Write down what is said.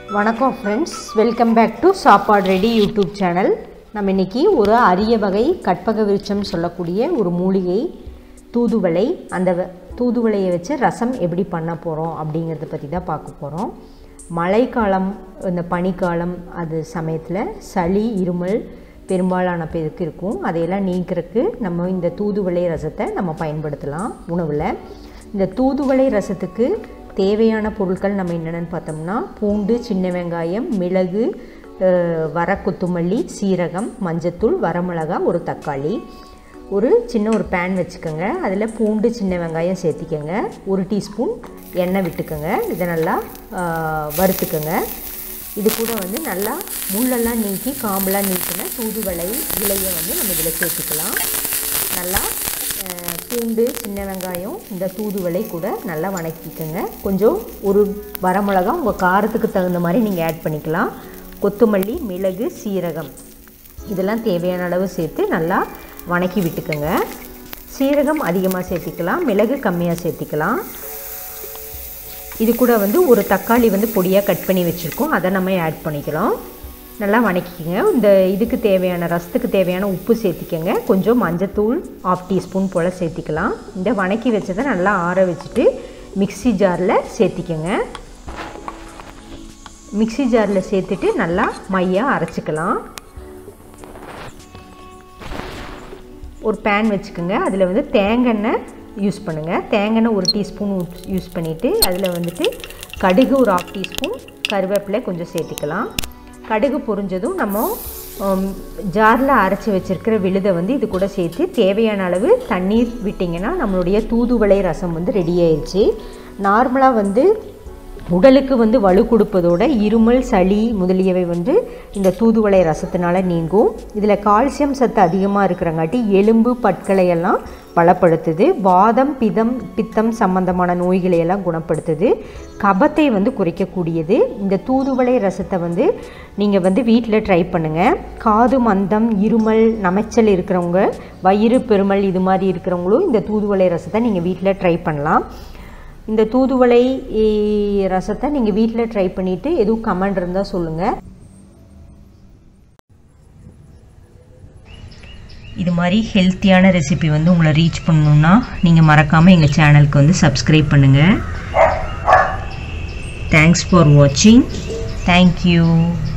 வணக்கம் friends welcome back to Sappadu ready YouTube channel நம்ம இன்றைக்கி ஒரு அரிய வகை கற்பக விருட்சம் சொல்லக்கூடிய ஒரு மூலிகை தூதுவளை அந்த வ- தூதுவளையை வச்சு ரசம் எப்படி பண்ண போகிறோம் அப்படிங்கிறத பற்றி தான் பார்க்க போகிறோம் மழைக்காலம் இந்த பனிக்காலம் அது சமயத்தில் சளி இருமல் பெரும்பாலான பேருக்கு இருக்கும் அதையெல்லாம் நீக்கிறதுக்கு நம்ம இந்த தூதுவளை ரசத்தை நம்ம பயன்படுத்தலாம் உணவில் இந்த தூதுவளை ரசத்துக்கு தேவையான பொருட்கள் நம்ம என்னென்னு பார்த்தோம்னா பூண்டு சின்ன வெங்காயம் மிளகு அஹ், வர கொத்துமல்லி சீரகம் மஞ்சத்தூள் வரமிளகா ஒரு தக்காளி ஒரு சின்ன ஒரு பேன் வச்சுக்கோங்க அதில் பூண்டு சின்ன வெங்காயம் சேர்த்திக்கோங்க ஒரு டீஸ்பூன் எண்ணெய் விட்டுக்கோங்க இதை நல்லா அஹ், வறுத்துக்கோங்க இது கூட வந்து நல்லா முள்ளெல்லாம் நீக்கி காம்பெல்லாம் நீக்கின தூதுவளை இலையை வந்து நம்ம இதில் சேர்த்துக்கலாம் நல்லா அஹ், பூண்டு சின்ன வெங்காயம் இந்த தூதுவளை கூட நல்லா வணக்கிக்கோங்க கொஞ்சம் ஒரு வரமிளகா உங்கள் காரத்துக்கு தகுந்த மாதிரி நீங்கள் ஆட் பண்ணிக்கலாம் கொத்தமல்லி மிளகு சீரகம் இதெல்லாம் தேவையான அளவு சேர்த்து நல்லா வணக்கி விட்டுக்கோங்க சீரகம் அதிகமாக சேர்த்திக்கலாம் மிளகு கம்மியாக சேர்த்திக்கலாம் இது கூட வந்து ஒரு தக்காளி வந்து பொடியாக கட் பண்ணி வச்சுருக்கோம் அதை நம்ம ஆட் பண்ணிக்கலாம் நல்லா வணக்கிக்கங்க இந்த இதுக்கு தேவையான ரசத்துக்கு தேவையான உப்பு சேர்த்திக்கங்க கொஞ்சம் மஞ்சத்தூள் ஆஃப் டீஸ்பூன் போல் சேர்த்திக்கலாம் இந்த வணக்கி வச்சதை நல்லா ஆற வச்சுட்டு மிக்ஸி ஜாரில் சேர்த்திக்கங்க மிக்ஸி ஜாரில் சேர்த்துட்டு நல்லா மையாக அரைச்சிக்கலாம் ஒரு பேன் வச்சுக்கோங்க அதில் வந்து தேங்காய் யூஸ் பண்ணுங்கள் தேங்காய் ஒரு டீஸ்பூன் யூஸ் பண்ணிவிட்டு அதில் வந்துட்டு கடுகு ஒரு ஆஃப் டீஸ்பூன் கருவேப்பிலை கொஞ்சம் சேர்த்துக்கலாம் கடுகு பொரிஞ்சதும் நம்ம ஜாரில் அரைச்சி வச்சுருக்கிற விழுதை வந்து இது கூட சேர்த்து தேவையான அளவு தண்ணீர் விட்டிங்கன்னா நம்மளுடைய தூதுவளை ரசம் வந்து ரெடி ஆயிடுச்சு நார்மலாக வந்து உடலுக்கு வந்து வலு கொடுப்பதோட இருமல் சளி முதலியவை வந்து இந்த தூதுவளை ரசத்தினால நீங்கும் இதில் கால்சியம் சத்து அதிகமாக இருக்கிறங்காட்டி எலும்பு பற்களை எல்லாம் பலப்படுத்துது வாதம் பிதம் பித்தம் சம்பந்தமான நோய்களை எல்லாம் குணப்படுத்துது கபத்தை வந்து குறைக்கக்கூடியது இந்த தூதுவளை ரசத்தை வந்து நீங்கள் வந்து வீட்டில் ட்ரை பண்ணுங்கள் காது மந்தம் இருமல் நமைச்சல் இருக்கிறவங்க வயிறு பெருமல் இது மாதிரி இருக்கிறவங்களும் இந்த தூதுவளை ரசத்தை நீங்கள் வீட்டில் ட்ரை பண்ணலாம் இந்த தூதுவளை ஈ, ரசத்தை நீங்கள் வீட்டில் ட்ரை பண்ணிவிட்டு எதுவும் கமெண்ட் இருந்தால் சொல்லுங்கள் இது மாதிரி ஹெல்த்தியான ரெசிபி வந்து உங்களை ரீச் பண்ணணுன்னா நீங்கள் மறக்காமல் எங்கள் சேனலுக்கு வந்து சப்ஸ்கிரைப் பண்ணுங்கள் தேங்க்ஸ் ஃபார் வாட்சிங் தேங்க்யூ